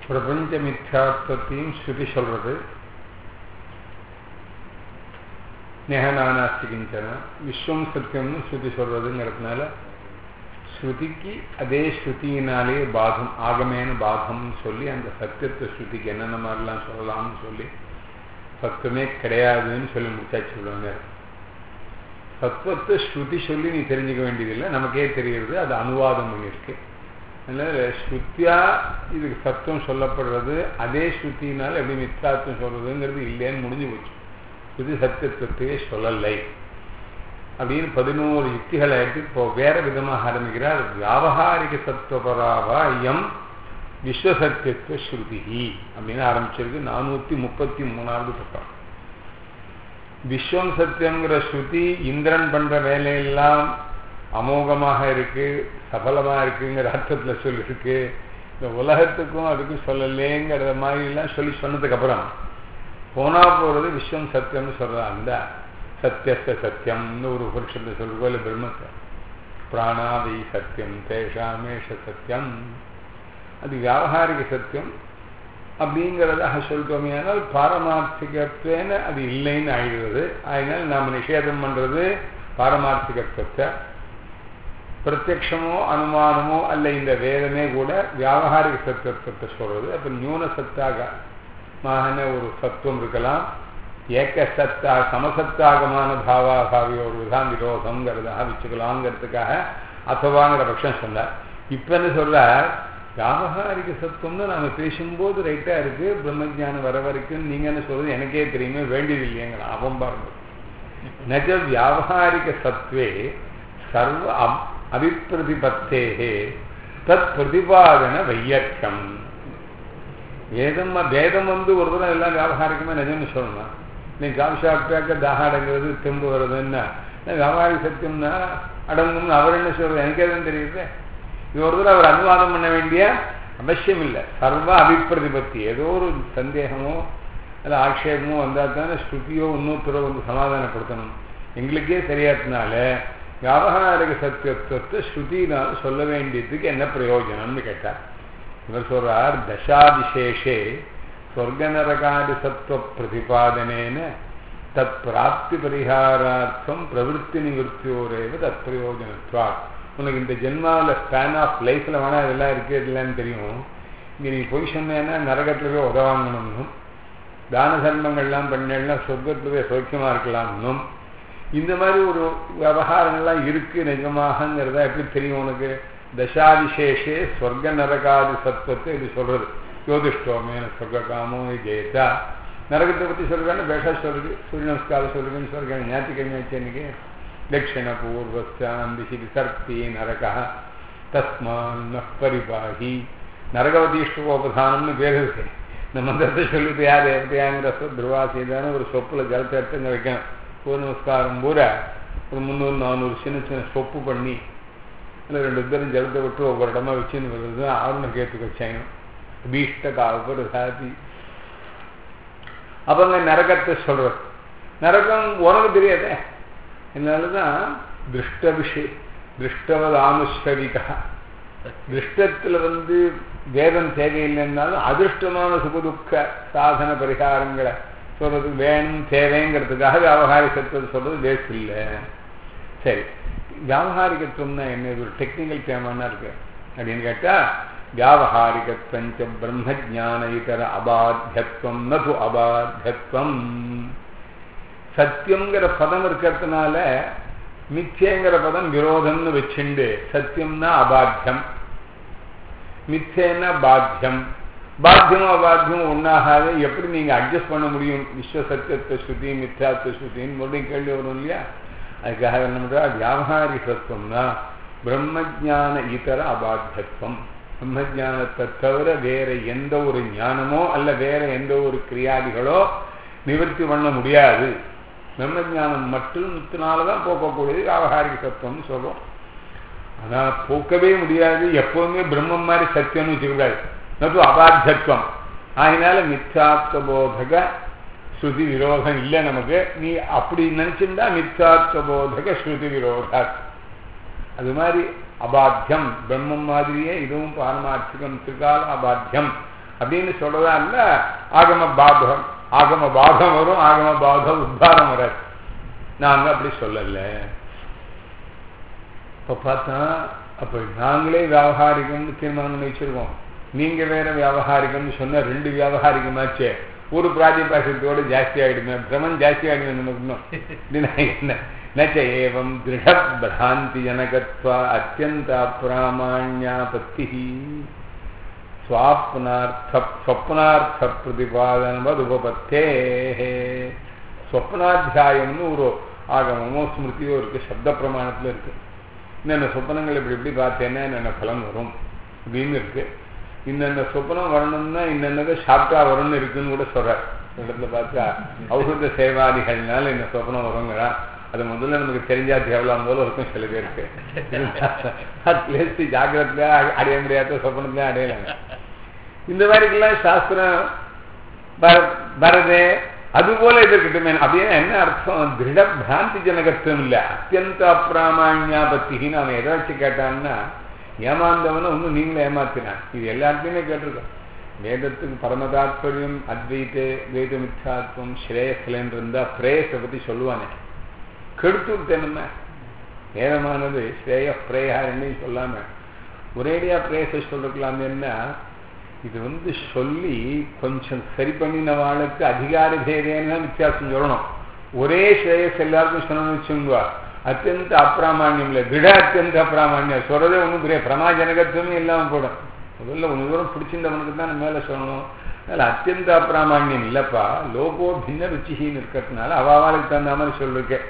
பிரபஞ்ச மித்யாத்வத்தையும் ஸ்ருதி சொல்றது நேகநானாஸ்தி கிஞ்சன விஸ்வம் சத்தியம்னு ஸ்ருதி சொல்றதுங்கிறதுனால ஸ்ருதிக்கு அதே ஸ்ருதியினாலே பாதம் ஆகமேன பாதம்னு சொல்லி அந்த சத்தியத்தை ஸ்ருதிக்கு என்னென்ன மாதிரிலாம் சொல்லலாம்னு சொல்லி சத்துவமே கிடையாதுன்னு சொல்லி முடிச்சாச்சு சொல்லுவாங்க சத்துவத்தை ஸ்ருதி சொல்லி நீ தெரிஞ்சுக்க வேண்டியதில்லை நமக்கே தெரியுது அது அனுவாதம் பண்ணியிருக்கு அதனால ஸ்ருத்தியா இதுக்கு சத்துவம் சொல்லப்படுறது அதே ஸ்ருத்தினால எப்படி மித்யாத்துவம் சொல்றதுங்கிறது இல்லைன்னு முடிஞ்சு போச்சு ஸ்ருதி சத்தியத்துவத்தையே சொல்லலை அப்படின்னு பதினோரு யுக்திகளை எடுத்து இப்போ வேற விதமாக ஆரம்பிக்கிறார் வியாபகாரிக சத்துவபராவா ஐயம் விஸ்வசத்தியத்துவ ஸ்ருதி அப்படின்னு ஆரம்பிச்சிருக்கு நானூத்தி முப்பத்தி மூணாவது பக்கம் விஸ்வம் சத்தியங்கிற ஸ்ருதி இந்திரன் பண்ற வேலையெல்லாம் அமோகமாக இருக்கு சபலமா இருக்குங்கிற அர்த்தத்துல சொல்லிருக்கு இந்த உலகத்துக்கும் அதுக்கும் சொல்லலேங்கிற மாதிரிலாம் சொல்லி சொன்னதுக்கு அப்புறம் போனா போறது விஸ்வம் சத்தியம்னு சொல்றான் அந்த சத்தியஸ்த சத்தியம்னு ஒரு புருஷத்தை சொல்லுவோ இல்லை பிரம்மத்தை பிராணாதி சத்தியம் தேஷாமேஷ சத்தியம் அது வியாபாரிக சத்தியம் அப்படிங்கிறதாக சொல்லிட்டோமே ஆனால் பாரமார்த்திகத்துவேன அது இல்லைன்னு ஆயிடுறது அதனால நாம் நிஷேதம் பண்றது பாரமார்த்திகத்துவத்தை பிரத்யக்ஷமோ அனுமானமோ அல்ல இந்த வேதமே கூட வியாபாரிக சத்துவத்தை சொல்றது அப்ப நியூன சத்தாக மாகன ஒரு சத்துவம் இருக்கலாம் ஏக்க சத்தா சமசத்தாகமான பாவாபாவியோடு தான் விரோதங்கிறதாக வச்சுக்கலாங்கிறதுக்காக அசவாங்கிற பட்சம் சொன்னார் இப்ப என்ன சொல்ற வியாபகாரிக சத்துவம்னு நாம பேசும்போது ரைட்டா இருக்கு பிரம்மஜானம் வர வரைக்கும் நீங்க என்ன சொல்றது எனக்கே தெரியுமே வேண்டியது இல்லையங்கிற அவன் பாருங்க நஜ வியாபகாரிக சத்வே சர்வ அபிப்பிரதிபத்தேகே தத் பிரதிபாதன வையக்கம் வேதம் வேதம் வந்து ஒரு தடவை எல்லாம் வியாபாரிகமே நிஜம்னு சொல்லணும் நீ காமிஷாப்பியாக்க தாகாடங்கிறது தெம்பு வருதுன்னா வியாபாரிக சத்தியம்னா அடங்கும்னு அவர் என்ன சொல்றது எனக்கே தான் தெரியுது இது ஒரு தடவை அவர் அனுவாதம் பண்ண வேண்டிய அவசியம் இல்லை சர்வ அபிப்பிரதிபத்தி ஏதோ ஒரு சந்தேகமோ அல்ல ஆட்சேபமோ வந்தால் தானே ஸ்ருதியோ இன்னொருத்தரோ வந்து சமாதானப்படுத்தணும் எங்களுக்கே சரியாத்தினால வியாபகாரிக சத்தியத்துவத்தை ஸ்ருதினால் சொல்ல வேண்டியதுக்கு என்ன பிரயோஜனம்னு கேட்டார் இவர் சொல்றார் தசாதிசேஷே சொர்க்கநரகாதி சத்துவ பிரதிபாதனேன தத் பிராப்தி பரிகாரார்த்தம் பிரவருத்தி நிவர்த்தியோரேவ தத் பிரயோஜனத்வா உனக்கு இந்த ஜென்மாவில் ஸ்பேன் ஆஃப் லைஃப்பில் வேணால் இதெல்லாம் இருக்கு இல்லைன்னு தெரியும் இங்கே நீ போய் சொன்னேன்னா நரகத்தில் போய் உதவாங்கணும்னும் தான தர்மங்கள்லாம் பண்ணேன்னா சொர்க்கத்தில் போய் சௌக்கியமாக இருக்கலாம்னும் இந்த மாதிரி ஒரு விவகாரங்கள்லாம் இருக்கு நிஜமாகங்கிறதா எப்படி தெரியும் உனக்கு தசாதிசேஷே ஸ்வர்க நரகாதி சத்துவத்தை இது சொல்றது யோதிஷ்டோமேன சொர்க்க காமோ ஜெயதா நரகத்தை பற்றி சொல்றாங்க பேஷா சொல்றது சூரிய நமஸ்காரம் சொல்றதுன்னு சொல்றாங்க ஞாயிற்றுக்கிழமை இன்னைக்கு தட்சிண பூர்வஸ்தாம் திசி விசர்த்தி நரகா தஸ்மான் பரிபாகி நரகவதீஷ்டோபதானம்னு பேர் இருக்கு இந்த மந்திரத்தை சொல்லிட்டு யார் எப்படியாங்கிற துருவாசீதான ஒரு சொப்புல ஜலத்தை எடுத்து வைக்கணும் சூரிய நமஸ்காரம் பூரா ஒரு முந்நூறு நானூறு சின்ன சின்ன சொப்பு பண்ணி இல்லை ரெண்டு பேரும் ஜலத்தை விட்டு ஒவ்வொரு இடமா வச்சுன்னு வருது ஆறுன கேத்துக்கு வச்சாங்க பீஷ்ட காவப்படு சாதி அப்பங்க நரகத்தை சொல்றது நரகம் உனக்கு தெரியாதே அதனாலதான் திருஷ்ட விஷய திருஷ்டவதானுஷ்டவிகா திருஷ்டத்துல வந்து வேதம் தேவையில்லைன்னாலும் அதிருஷ்டமான சுகதுக்க சாதன பரிகாரங்களை சொல்றதுக்கு வேணும் தேவைங்கிறதுக்காக வியாபகாரிகத்துவத்தை சொல்றது வேஸ்ட் இல்லை சரி வியாபகாரிகத்துவம்னா என்ன ஒரு டெக்னிக்கல் டேமானா இருக்கு அப்படின்னு கேட்டா வியாபகாரிகத்வஞ்ச பிரம்ம ஜான இதர அபாத்தியத்துவம் நது அபாத்தியத்துவம் சத்தியம்ங்கிற பதம் இருக்கிறதுனால மிச்சேங்கிற பதம் விரோதம்னு வச்சுண்டு சத்தியம்னா அபாத்தியம் மிச்சேன்னா பாத்தியம் பாத்தியம் அபாத்தியம் ஒன்றாகாத எப்படி நீங்க அட்ஜஸ்ட் பண்ண முடியும் விஸ்வ சத்தியத்துவ ஸ்ருதி மித்யாத்துவ ஸ்ருதின்னு மறுபடியும் கேள்வி வரும் இல்லையா அதுக்காக என்ன பண்றா வியாபாரி சத்துவம்னா பிரம்மஜான இதர அபாத்தியத்துவம் பிரம்மஜானத்தை தவிர வேற எந்த ஒரு ஞானமோ அல்ல வேற எந்த ஒரு கிரியாதிகளோ நிவர்த்தி பண்ண முடியாது பிரம்மஜானம் மட்டும்னாலதான் போக்கக்கூடியது வியாபாரிக சத்துவம்னு சொல்றோம் ஆனா போக்கவே முடியாது எப்பவுமே பிரம்மம் மாதிரி சத்தியம்னு வச்சுக்கூடாது நது அபாத்தியத்துவம் அதனால மித்யாத்வபோதக ஸ்ருதி விரோதம் இல்லை நமக்கு நீ அப்படி நினைச்சிருந்தா மித்யாத்வபோதக ஸ்ருதி விரோதா அது மாதிரி அபாத்தியம் பிரம்மம் மாதிரியே இதுவும் பாரமார்த்திகம் திரிகால அபாத்தியம் அப்படின்னு சொல்றதா இல்ல ஆகம பாதம் ஆகம பாதம் வரும் ஆகம பாதம் உத்தாரம் வராது நாங்க அப்படி சொல்லல இப்ப பார்த்தா அப்ப நாங்களே வியாபாரிகம்னு தீர்மானம் பண்ணி வச்சிருக்கோம் நீங்க வேற வியாபாரிகம்னு சொன்னா ரெண்டு வியாபாரிகமாச்சே ஒரு பிராதிபாசத்தோட ஜாஸ்தி ஆயிடுமே பிரமன் ஜாஸ்தி ஆயிடுமே நமக்கு இன்னும் அப்படின்னா என்ன நச்ச ஏவம் திருட பிராந்தி ஜனகத்வா அத்தியந்த பிராமாண்யாபத்தி ஸ்வாப்னார்த்த ஸ்வப்னார்த்த பிரதிபாதனவது உபபத்தே ஸ்வப்னாத்தியாயம்னு ஒரு ஆகமமோ ஸ்மிருதியோ இருக்கு சப்த பிரமாணத்துல இருக்கு இன்னென்ன சொப்பனங்கள் இப்படி இப்படி பார்த்தேன்னா என்னென்ன பலன் வரும் அப்படின்னு இருக்கு இன்னென்ன சொப்பனம் வரணும்னா இன்னென்னதை சாப்பிட்டா வரும்னு இருக்குன்னு கூட சொல்றார் இடத்துல பார்த்தா ஔஷத சேவாதிகள்னால இந்த சொப்பனம் வருங்கிறா அது முதல்ல நமக்கு தெரிஞ்சா தேவலாம் போல இருக்கும் சில பேருக்கு அட்லீஸ்ட் ஜாக்கிரதையா அடைய முடியாத சொப்பனத்துல அடையலாங்க இந்த மாதிரிக்கெல்லாம் சாஸ்திரம் வரதே அதுபோல இது இருக்கட்டுமே அப்படின்னா என்ன அர்த்தம் திருட பிராந்தி ஜனகத்துவம் இல்லை அத்தியந்த அப்பிராமாண்யா பத்தின்னு அவன் எதை வச்சு கேட்டான்னா ஏமாந்தவனை ஒன்றும் நீங்களும் ஏமாத்தினான் இது எல்லாத்தையுமே கேட்டிருக்கோம் வேதத்துக்கு பரமதாத்பரியம் அத்வைத வேத மித்யாத்வம் ஸ்ரேயஸ்லன்னு இருந்தா பிரேயஸை பத்தி சொல்லுவானே கெடுத்து விட்டேனுமே வேதமானது ஸ்ரேய பிரேயா என்னையும் சொல்லாம ஒரேடியா பிரேயஸை சொல்லிருக்கலாமேன்னா இது வந்து சொல்லி கொஞ்சம் சரி பண்ணின வாளுக்கு அதிகார பேதேன்னு வித்தியாசம் சொல்லணும் ஒரே ஸ்ரேயஸ் எல்லாருக்கும் சொல்லணும்னு வச்சுங்க அத்தியந்த அப்பிராமான்யம் இல்லை திட அத்தியந்த அப்பிராமான்யம் சொல்றதே ஒன்றும் பெரிய பிரமாஜனகத்துவமே இல்லாமல் போடும் முதல்ல ஒன்று தூரம் பிடிச்சிருந்தவனுக்கு தான் மேலே சொல்லணும் அதனால் அத்தியந்த அப்பிராமான்யம் இல்லைப்பா லோகோ பின்ன ருச்சின்னு இருக்கிறதுனால அவாவாளுக்கு தகுந்த மாதிரி சொல்லிருக்கேன்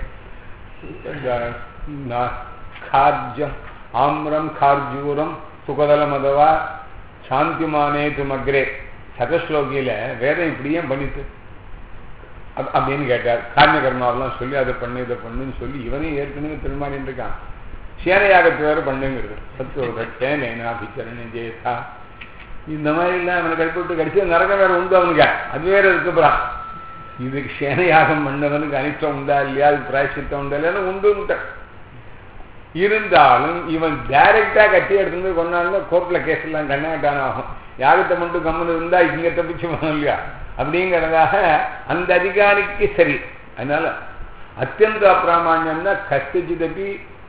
கார்ஜம் ஆம்ரம் கார்ஜூரம் சுகதல மதவா சாந்திமானே துமக்ரே சதஸ்லோகியில வேதம் இப்படியே பண்ணிட்டு அப்படின்னு கேட்டார் காரண கர்மாவெல்லாம் சொல்லி அதை பண்ணு இதை பண்ணுன்னு சொல்லி இவனே ஏற்கனவே திருமாடின்னு இருக்கான் சேனையாகத்து வேற பண்ணுங்கிறது சத்துவத சேனேனா பிச்சரண ஜெயதா இந்த மாதிரி எல்லாம் அவனை கழிப்பிட்டு கடிச்சு நரகம் வேற உண்டு அவனுக்கு அது வேற இருக்குப்புறான் இதுக்கு சேனையாகம் பண்ணவனுக்கு அனிஷ்டம் உண்டா இல்லையா அது பிராய்ச்சித்தம் உண்டா இல்லையா உண்டு இருந்தாலும் இவன் டைரக்டா கட்டி எடுத்துட்டு போய் கொண்டாங்க கோர்ட்ல கேஸ் எல்லாம் கண்ணாட்டான ஆகும் யாகத்தை மட்டும் கம்மன் இருந்தா இங்க தப்பிச்சு போனோம் இல்லையா அப்படிங்கிறதாக அந்த அதிகாரிக்கு சரி அதனால அத்தியந்த அப்பிராமான்யம்னா கஷ்டஜிதபி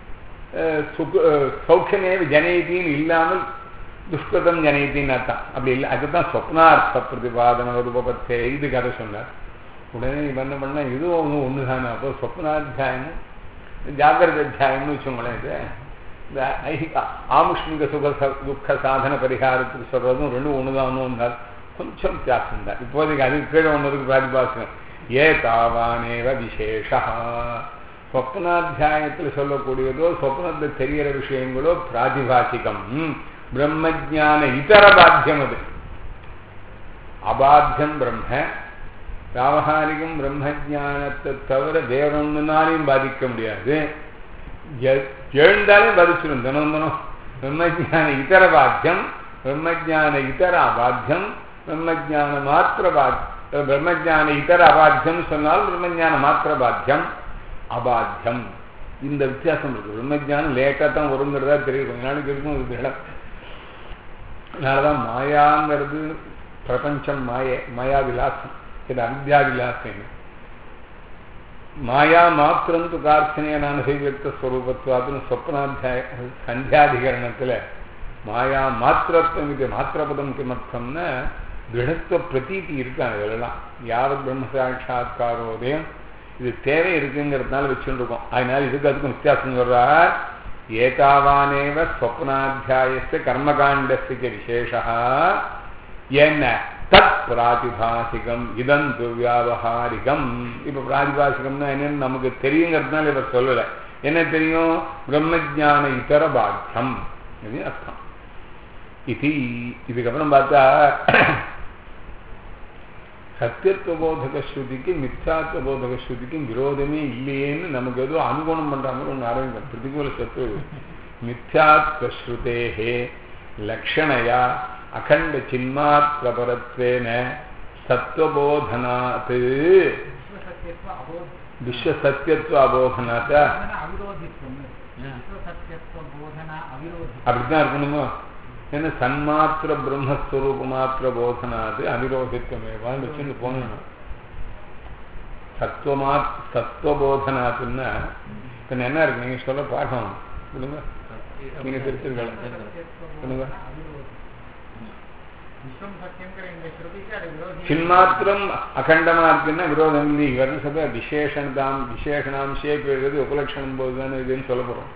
சௌக்கியமே ஜனயத்தின்னு இல்லாமல் துஷ்கிருதம் ஜனயத்தின்னு அர்த்தம் அப்படி இல்லை அதுதான் சொப்னார்த்த பிரதிபாதன ரூபத்தே இது கதை சொன்னார் உடனே இவன் என்ன பண்ணா இதுவும் ஒன்று ஒன்று தானே அப்போ சொப்னாத்தியாயமும் ஜாகிரத அத்தியாயம்னு வச்சோங்களேன் இது இந்த ஐஹிக ஆமுஷ்மிக சுக துக்க சாதன பரிகாரத்துக்கு சொல்றதும் ரெண்டும் ஒண்ணுதான் ஒன்றால் கொஞ்சம் வித்தியாசம் தான் இப்போதைக்கு அதுக்கு கீழே ஒன்றுக்கு பிராதிபாசனம் ஏ தாவானேவ விசேஷா சொப்னாத்தியாயத்தில் சொல்லக்கூடியதோ சொப்னத்தில் தெரிகிற விஷயங்களோ பிராதிபாசிகம் பிரம்மஜான இதர பாத்தியம் அது அபாத்தியம் பிரம்ம வியாபகாரிகம் பிரம்மஜானத்தை தவிர வேறொன்னுனாலையும் பாதிக்க முடியாது எழுந்தாலே பாதிச்சிடும் தினம் தினம் பிரம்மஜான இதர பாத்தியம் பிரம்மஜான இதர அபாத்தியம் பிரம்மஜான மாத்திர பாத்தியம் பிரம்மஜான இதர அபாத்தியம் சொன்னால் பிரம்மஜான மாத்திர பாத்தியம் அபாத்தியம் இந்த வித்தியாசம் இருக்கு பிரம்மஜானம் லேட்டாக தான் வருங்கிறதா தெரியும் கொஞ்ச நாளைக்கு இருக்கும் இது இடம் அதனாலதான் மாயாங்கிறது பிரபஞ்சம் மாய மாயா விலாசம் இது அவித்யா விலாசம் மாயா மாத்திரம் து கார்த்தனையனான செய்வித்த ஸ்வரூபத்துவாதுன்னு சொப்னாத்தியாய சந்தியாதிகரணத்துல மாயா மாத்திரத்துவம் இது மாத்திரபதம் கிமர்த்தம்னா திருடத்துவ பிரதீதி இருக்காங்க இதெல்லாம் யாவத் பிரம்ம சாட்சா்காரோதயம் இது தேவை இருக்குங்கிறதுனால வச்சுட்டு இருக்கோம் அதனால இதுக்கு அதுக்கும் வித்தியாசம் சொல்றார் ஏதாவானேவ ஸ்வப்னாத்தியாயஸ்த கர்மகாண்டஸ்ய விசேஷா என்ன தத் பிராதிபாசிகம் இதந்து வியாபகாரிகம் இப்ப பிராதிபாசிகம்னா என்னன்னு நமக்கு தெரியுங்கிறதுனால இவர் சொல்லல என்ன தெரியும் பிரம்மஜான இதர பாக்கியம் இது அர்த்தம் இது இதுக்கப்புறம் பார்த்தா சத்தியத்துவபோதக ஸ்ருதிக்கு மித்யாத்வபோதக ஸ்ருதிக்கும் விரோதமே இல்லையேன்னு நமக்கு ஏதோ அனுகுணம் பண்ற மாதிரி ஒன்று ஆரம்பிக்கும் பிரதிகூல சத்து மித்யாத்வஸ்ருதேகே லக்ஷணையா அகண்ட சின்மாத்திரபரத்வேன சத்வபோதனாத் விஸ்வசத்தியத்துவ அபோதனாத்த அப்படித்தான் இருக்கணுமோ ஏன்னா சன்மாத்திர பிரம்மஸ்வரூப மாத்திர போதனாது அவிரோதித்வமேவான்னு வச்சுன்னு போகணும் சத்துவமா சத்துவபோதனாத்துன்னா இப்போ என்ன இருக்கு நீங்க சொல்ல பாடம் சொல்லுங்க நீங்க திருத்திருக்கலாம் சொல்லுங்க விஸ்வம் சத்தியங்கிற இந்த ஸ்ருதிக்கு அது விரோதி சின்மாத்திரம் அகண்டமா இருக்குன்னா விரோதம் இல்லை இவர்னு சொல்ல விசேஷணதாம் விசேஷணாம்சே போயிடுறது உபலட்சணம் போதுதானே இதுன்னு சொல்ல போறோம்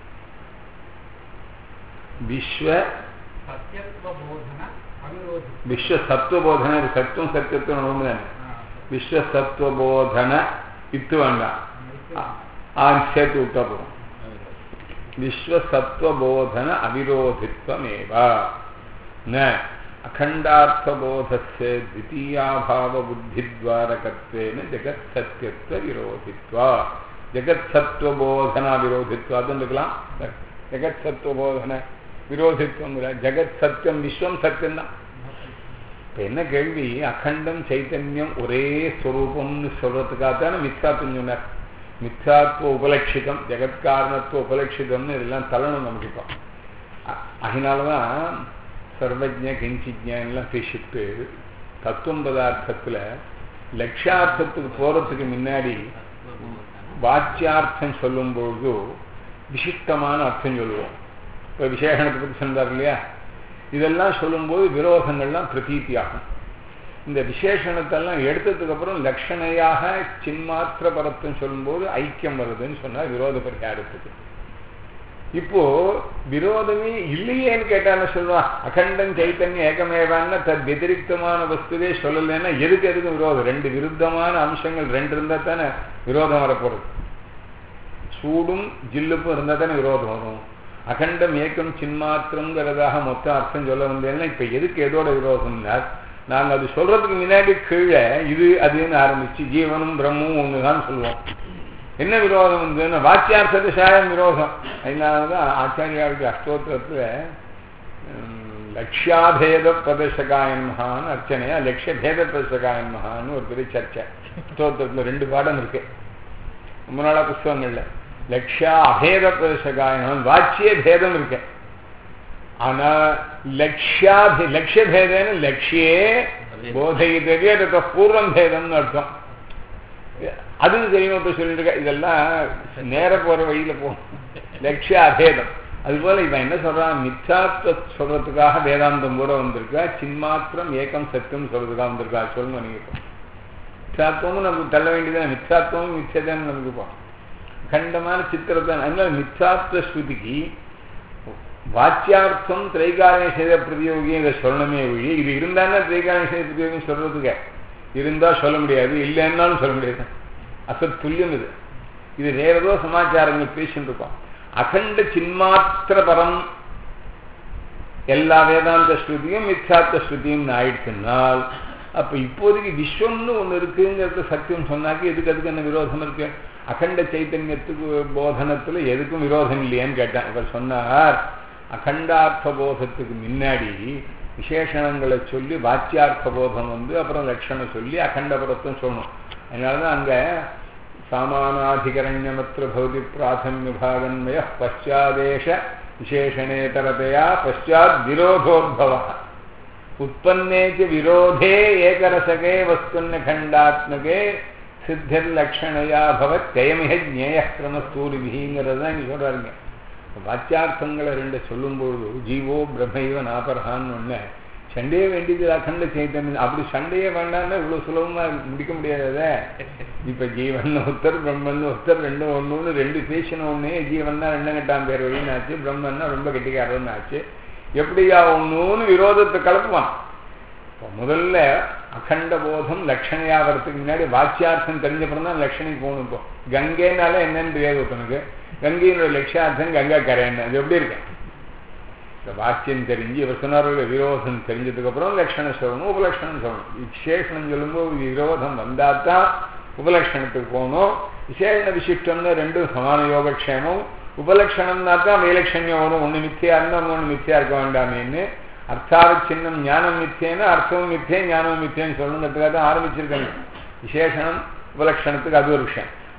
விஸ்வ சத்தியத்துவ போதன அவிரோதி விஸ்வ சத்துவபோதன இது சத்துவம் சத்தியத்துவம் ஒன்று தானே விஸ்வ சத்துவபோதன இத்து வேண்டாம் ஆ- ஆ சேர்த்து விட்டா போதும் விஸ்வ சத்துவபோதன அவிரோதித்வமேவ ந அகண்டார்த்தபோதஸ்ய द्वितीयाभाव बुद्धिद्वारकत्वेन जगत् सत्यत्व विरोधित्वा जगत् सत्वबोधन विरोधित्वाதுன்னு இருக்கலாம் ஜெகத் சத்துவபோதன விரோதித்துவம் ஜெகத் சத்தியம் விஸ்வம் சத்தியம் தான் இப்போ என்ன கேள்வி அகண்டம் சைத்தன்யம் ஒரே ஸ்வரூபம்னு சொல்றதுக்காகத்தானே மித்யாத்துவம் சொன்னார் மித்யாத்துவ உபலட்சிதம் ஜெகத்காரணத்துவ உபலட்சிதம்னு இதெல்லாம் தள்ளணும் நமக்கு இப்போ அ- அதனாலதான் சர்வஜ கிஞ்சிஜெல்லாம் பேசிட்டு தத்துவம் பதார்த்தத்துல லட்சியார்த்தத்துக்கு போறதுக்கு முன்னாடி வாச்சியார்த்தம் சொல்லும் பொழுது விசிஷ்டமான அர்த்தம் சொல்லுவோம் இப்போ விசேஷணத்தை பற்றி சொன்னார் இல்லையா இதெல்லாம் சொல்லும்போது விரோதங்கள்லாம் பிரதீத்தியாகும் இந்த விசேஷணத்தெல்லாம் எடுத்ததுக்கு அப்புறம் லட்சணையாக சின்மாத்திர பரத்தம் சொல்லும்போது ஐக்கியம் வருதுன்னு சொன்னார் விரோத பரிகாரத்துக்கு இப்போ விரோதமே இல்லையேன்னு கேட்டான்னு சொல்லுவான் அகண்டம் சைத்தன்யம் ஏகமேவான்னு தத் வதிரிக்தமான வஸ்துவே சொல்லலைன்னா எதுக்கு எதுக்கு விரோதம் ரெண்டு விருத்தமான அம்சங்கள் ரெண்டு இருந்தா தானே விரோதம் வரப்போறது சூடும் ஜில்லுப்பும் இருந்தா தானே விரோதம் வரும் அகண்டம் ஏக்கம் சின்மாத்திரங்கிறதாக மொத்த அர்த்தம் சொல்ல வந்தேன்னா இப்ப எதுக்கு எதோட விரோதம்னா நாங்க அது சொல்றதுக்கு முன்னாடி கீழே இது அதுன்னு ஆரம்பிச்சு ஜீவனும் பிரம்மும் ஒண்ணுதான் சொல்லுவோம் என்ன விரோதம் வந்துன்னா வாக்கியார்த்தத்து சாயம் விரோதம் அதனாலதான் ஆச்சாரியாவுக்கு அஷ்டோத்திரத்துல உம், லட்சியாபேத பிரதர்சகாயன் மகான்னு அர்ச்சனையா லட்சிய பேத பிரதர்சகாயன் மகான்னு ஒரு பெரிய சர்ச்சை அஷ்டோத்திரத்துல ரெண்டு பாடம் இருக்கு ரொம்ப நாளா புஸ்தகங்கள்ல லட்சியா அபேத பிரதர்சகாயன் வாச்சிய பேதம் இருக்கு ஆனா லட்சியாபி லட்சிய பேதன்னு லட்சியே போதையிதவே அதுக்கு பூர்வம் பேதம்னு அர்த்தம் அதுவும் தெரியும் இப்ப சொல்லிட்டு இருக்க இதெல்லாம் நேர போற வழியில போகும் லட்சிய அபேதம் அதுபோல இவன் என்ன சொல்றான் மித்யாத்வ சொல்றதுக்காக வேதாந்தம் கூட வந்திருக்கா சின்மாத்திரம் ஏகம் சத்தியம் சொல்றதுக்காக வந்திருக்கா சொல்லுங்க நீங்க இப்போ மித்யாத்வமும் நமக்கு தள்ள வேண்டியதான் மித்யாத்வமும் மிச்சதான் நமக்கு இப்போ கண்டமான சித்திரத்தை அதனால மித்யாத்வ ஸ்ருதிக்கு வாச்சியார்த்தம் திரைகாரணேஷேத பிரதியோகி இதை சொல்லணுமே ஒழி இது இருந்தானே திரைகாரணேஷேத பிரதியோகம் சொல்றதுக்கு இருந்தா சொல்ல முடியாது இல்லைன்னாலும் சொல்ல முடியாது அசத் துல்லியம் இது இது வேற ஏதோ சமாச்சாரங்கள் பேசிட்டு இருக்கோம் அகண்ட சின்மாத்திர பரம் எல்லா வேதாந்த ஸ்ருதியும் மித்யார்த்த ஸ்ருதியும் ஆயிடுச்சுனால் அப்ப இப்போதைக்கு விஸ்வம்னு ஒண்ணு இருக்குங்கிறது சத்தியம் சொன்னாக்க எதுக்கு அதுக்கு என்ன விரோதம் இருக்கு அகண்ட சைத்தன்யத்துக்கு போதனத்துல எதுக்கும் விரோதம் இல்லையேன்னு கேட்டேன் இவர் சொன்னார் அகண்டார்த்த போதத்துக்கு முன்னாடி விசேஷணங்களை சொல்லி வாச்சியார்த்த போதம் வந்து அப்புறம் லட்சணம் சொல்லி அகண்டபுரத்தம் சொல்லணும் அதனாலதான் அங்க சாமானாதிகரண்யமத்திர பௌதி பிராதமிய பாகன்மய பశ్చాదేశ விசேஷணேதரதையா பశ్చాத் விரோதோத்பவ உற்பத்தே விரோதே ஏகரசகே வஸ்துன்ன கண்டாத்மகே சித்திர்லக்ஷணையா பவத் கயமிக ஜேய கிரமஸ்தூரிபிங்கிறது தான் இங்க சொல்றாருங்க வாச்சியார்த்தங்களை ரெண்டு சொல்லும்பொழுது ஜீவோ பிரம்மைவ நாபரகான்னு ஒண்ணு சண்டையே வேண்டியது அகண்ட சைத்தன்யம் அப்படி சண்டையே வேண்டாம்னா இவ்வளவு சுலபமா முடிக்க முடியாததே இப்ப ஜீவன் ஒருத்தர் பிரம்மன் ஒருத்தர் ரெண்டும் ஒண்ணுன்னு ரெண்டு பேசின ஒண்ணே ஜீவன்னா ரெண்டு கட்டாம் பேர் வழின்னு ஆச்சு பிரம்மன்னா ரொம்ப கெட்டிக்காரன்னு ஆச்சு எப்படியா ஒண்ணுன்னு விரோதத்தை கலப்புவான் இப்போ முதல்ல அகண்ட போதம் லட்சணையாகிறதுக்கு முன்னாடி வாச்சியார்த்தம் தெரிஞ்சப்பறம் தான் லட்சணைக்கு போகணும் இப்போ கங்கைனால என்னன்னு தெரியாது ஒருத்தனுக்கு கங்கையினுடைய லட்சியார்த்தம் கங்கா கரையன்னு அது எப்படி இருக்கு இந்த வாக்கியம் தெரிஞ்சு இவர் சொன்னார்கள் விரோதம் தெரிஞ்சதுக்கு அப்புறம் லட்சணம் சொல்லணும் உபலட்சணம் சொல்லணும் விசேஷனம் சொல்லும்போது விரோதம் வந்தால் தான் உபலட்சணத்துக்கு போகணும் விசேஷண விசிஷ்டம்னு ரெண்டும் சமான யோகக்ஷேமம் உபலட்சணம்னா தான் வைலட்சண்யம் வரும் ஒன்று மித்தியா இருந்தால் ஒன்று மித்தியா இருக்க வேண்டாமேன்னு அர்த்தாவச்சின்னம் ஞானம் மித்தியன்னு அர்த்தமும் மித்தியம் ஞானமும் மித்தியன்னு சொல்லணுங்கிறதுக்காக தான் ஆரம்பிச்சிருக்காங்க விசேஷனம் உபலட்சணத்துக்கு அது ஒரு விஷயம்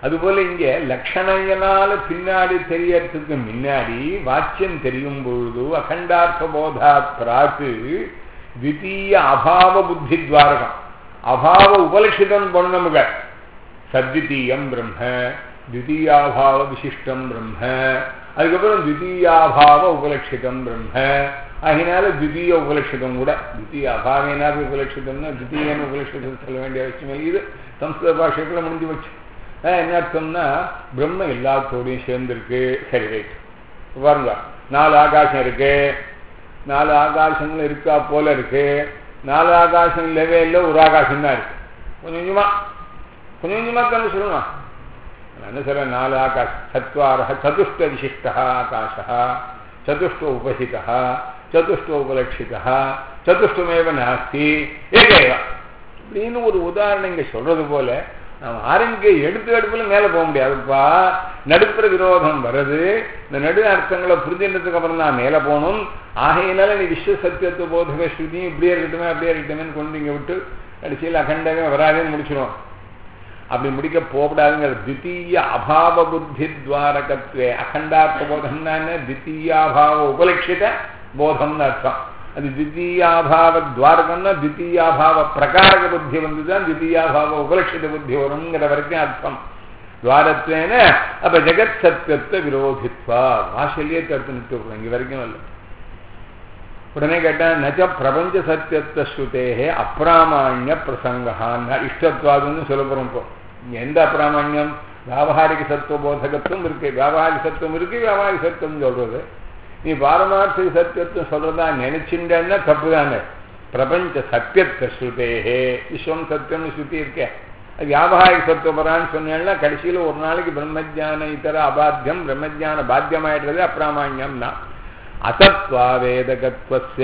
அதுபோல இங்க லட்சணையினால பின்னாடி தெரியறதுக்கு முன்னாடி வாக்கியம் தெரியும் பொழுது அகண்டார்த்த போதா பிராக்கு த்விதீய அபாவ புத்தி துவாரகம் அபாவ உபலட்சிதம் பொண்ணமுக சத்விதீயம் பிரம்ம த்விதீயாபாவ விசிஷ்டம் பிரம்ம அதுக்கப்புறம் த்விதீயாபாவ உபலட்சிதம் பிரம்ம அதனால த்விதீய உபலட்சிதம் கூட த்விதீய அபாவேனாக உபலட்சிதம்னா த்விதீயன உபலட்சிதம் சொல்ல வேண்டிய அவசியம் இல்லை இது சம்ஸ்கிருத பாஷைக்குள்ள முடிஞ்சு வச்சு என்ன அர்த்தம்னா பிரம்ம எல்லாத்தோடையும் சேர்ந்திருக்கு சரி ரைட் பாருங்க நாலு ஆகாசம் இருக்கு நாலு ஆகாசங்களும் இருக்கா போல இருக்கு நாலு ஆகாசம் இல்லவே இல்லை ஒரு ஆகாசம் தான் இருக்கு கொஞ்சம் கொஞ்சமா கொஞ்சம் கொஞ்சமா கண்டு சொல்லணும் என்ன சொல்ற நாலு ஆகாஷ் சத்வார சதுஷ்ட விசிஷ்ட ஆகாஷ சதுஷ்ட உபசித சதுஷ்ட உபலட்சித சதுஷ்டமேவ நாஸ்தி ஏகேவ அப்படின்னு ஒரு உதாரணம் இங்க சொல்றது போல நாம் ஆரம்பிக்க எடுத்து எடுப்புல மேல போக முடியாதுப்பா நடுப்புற விரோதம் வருது இந்த நடு அர்த்தங்களை புரிஞ்சுன்றதுக்கு அப்புறம் தான் மேல போகணும் ஆகையினால நீ விஸ்வ சத்தியத்துவ போதக ஸ்ருதியும் இப்படியே இருக்கட்டுமே அப்படியே இருக்கட்டுமேன்னு கொண்டு இங்க விட்டு கடைசியில் அகண்டமே வராதுன்னு முடிச்சிடும் அப்படி முடிக்க போகக்கூடாதுங்கிற தித்தீய அபாவ புத்தி துவாரகத்வே அகண்டார்த்த போதம்னா என்ன தித்தீயாபாவ உபலட்சித போதம்னு அர்த்தம் அது தித்தீயாபாவ துவாரகம்னா தித்தீயாபாவ பிரகாரக புத்தி வந்துதான் தித்தீயாபாவ உபலட்சித புத்தி வருங்கிற வரைக்கும் அர்த்தம் துவாரத்வேன அப்ப ஜெகத் சத்தியத்தை விரோதித்வா வாசல்யே தடுத்து நிறுத்தி இங்க வரைக்கும் இல்லை உடனே கேட்டேன் நச்ச பிரபஞ்ச சத்தியத்தை ஸ்ருதேகே அப்பிராமான்ய பிரசங்கான்னு இஷ்டத்வாதுன்னு சொல்ல போறோம் இப்போ எந்த அப்பிராமான்யம் வியாபாரிக சத்துவ போதகத்துவம் இருக்கு வியாபாரிக சத்துவம் இருக்கு வியாபாரிக சத்துவம் சொல்றது நீ பாரமார்த்திக சத்தியத்துவம் சொல்றதா நினைச்சுட்டேன்னா தப்பு தானே பிரபஞ்ச சத்தியத்தை ஸ்ருதேகே விஸ்வம் சத்தியம்னு ஸ்ருதி இருக்கே அது வியாபாரிக சத்துவபரான்னு சொன்னேன்னா கடைசியில் ஒரு நாளைக்கு பிரம்மஜான இதர அபாத்தியம் பிரம்மஜான பாத்தியமாயிடுறது அப்பிராமான்யம்னா அசத்வாவேதகத்வஸ்ய